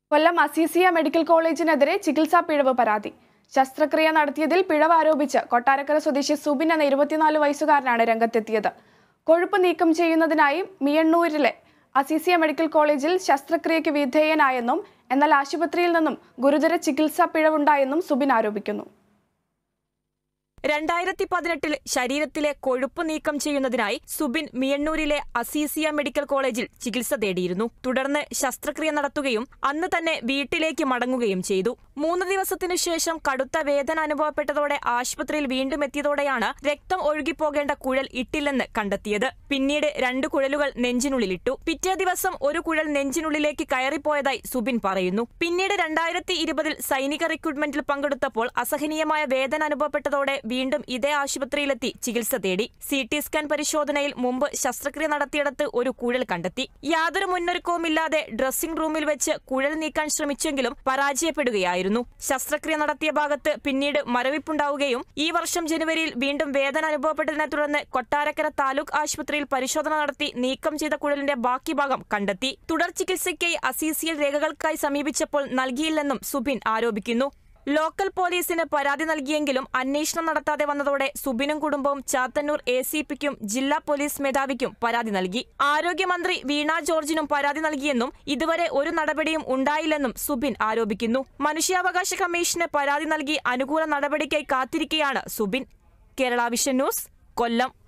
കൊല്ലം Azeezia medical കോളേജിനെതിരെ ചികിത്സാ പിഴവ് പരാതി ശസ്ത്രക്രിയ നടത്തിയതിൽ പിഴവ് ആരോപിച്ച് കൊട്ടാരക്കര സ്വദേശി സുബിൻ എന്ന ഇരുപത്തിനാല് വയസ്സുകാരനാണ് രംഗത്തെത്തിയത് കൊഴുപ്പ് നീക്കം ചെയ്യുന്നതിനായി മിയണ്ണൂരിലെ അസീസിയ മെഡിക്കൽ കോളേജിൽ ശസ്ത്രക്രിയയ്ക്ക് വിധേയനായെന്നും എന്നാൽ ആശുപത്രിയിൽ നിന്നും ഗുരുതര ചികിത്സാ പിഴവുണ്ടായെന്നും സുബിൻ ആരോപിക്കുന്നു രണ്ടായിരത്തി പതിനെട്ടിൽ ശരീരത്തിലെ കൊഴുപ്പ് നീക്കം ചെയ്യുന്നതിനായി സുബിൻ മിയണ്ണൂരിലെ അസീസിയ മെഡിക്കൽ കോളേജിൽ ചികിത്സ തേടിയിരുന്നു തുടർന്ന് ശസ്ത്രക്രിയ നടത്തുകയും അന്ന് തന്നെ വീട്ടിലേക്ക് മടങ്ങുകയും ചെയ്തു മൂന്ന് ദിവസത്തിനു ശേഷം കടുത്ത വേദന അനുഭവപ്പെട്ടതോടെ ആശുപത്രിയിൽ വീണ്ടും എത്തിയതോടെയാണ് രക്തം ഒഴുകിപ്പോകേണ്ട കുഴൽ ഇട്ടില്ലെന്ന് കണ്ടെത്തിയത് പിന്നീട് രണ്ട് കുഴലുകൾ നെഞ്ചിനുള്ളിലിട്ടു പിറ്റേ ദിവസം ഒരു കുഴൽ നെഞ്ചിനുള്ളിലേക്ക് കയറിപ്പോയതായി സുബിൻ പറയുന്നു പിന്നീട് രണ്ടായിരത്തി ഇരുപതിൽ സൈനിക റിക്രൂട്ട്മെന്റിൽ പങ്കെടുത്തപ്പോൾ അസഹനീയമായ വേദന അനുഭവപ്പെട്ടതോടെ വീണ്ടും ഇതേ ആശുപത്രിയിലെത്തി ചികിത്സ തേടി സി ടി സ്കാൻ പരിശോധനയിൽ മുമ്പ് ശസ്ത്രക്രിയ നടത്തിയിടത്ത് ഒരു കുഴൽ കണ്ടെത്തി യാതൊരു മുന്നൊരുക്കവുമില്ലാതെ ഡ്രസ്സിംഗ് റൂമിൽ വെച്ച് കുഴൽ നീക്കാൻ ശ്രമിച്ചെങ്കിലും പരാജയപ്പെടുകയായിരുന്നു ശസ്ത്രക്രിയ നടത്തിയ ഭാഗത്ത് പിന്നീട് മരവിപ്പുണ്ടാവുകയും ഈ വർഷം ജനുവരിയിൽ വീണ്ടും വേദന അനുഭവപ്പെട്ടതിനെ തുടർന്ന് കൊട്ടാരക്കര താലൂക്ക് ആശുപത്രിയിൽ പരിശോധന നടത്തി നീക്കം ചെയ്ത കുഴലിന്റെ ബാക്കി ഭാഗം കണ്ടെത്തി തുടർ ചികിത്സയ്ക്കായി അസീസിയൽ രേഖകൾക്കായി സമീപിച്ചപ്പോൾ നൽകിയില്ലെന്നും സുബിൻ ആരോപിക്കുന്നു ലോക്കൽ പോലീസിന് പരാതി നൽകിയെങ്കിലും അന്വേഷണം നടത്താതെ വന്നതോടെ സുബിനും കുടുംബവും ചാത്തന്നൂർ എ സി പിക്കും ജില്ലാ പോലീസ് മേധാവിക്കും പരാതി നൽകി ആരോഗ്യമന്ത്രി വീണ ജോർജിനും പരാതി നൽകിയെന്നും ഇതുവരെ ഒരു നടപടിയും ഉണ്ടായില്ലെന്നും സുബിൻ ആരോപിക്കുന്നു മനുഷ്യാവകാശ കമ്മീഷന് പരാതി നൽകി അനുകൂല നടപടിക്കായി കാത്തിരിക്കെയാണ് സുബിൻ കേരള വിഷൻ ന്യൂസ് കൊല്ലം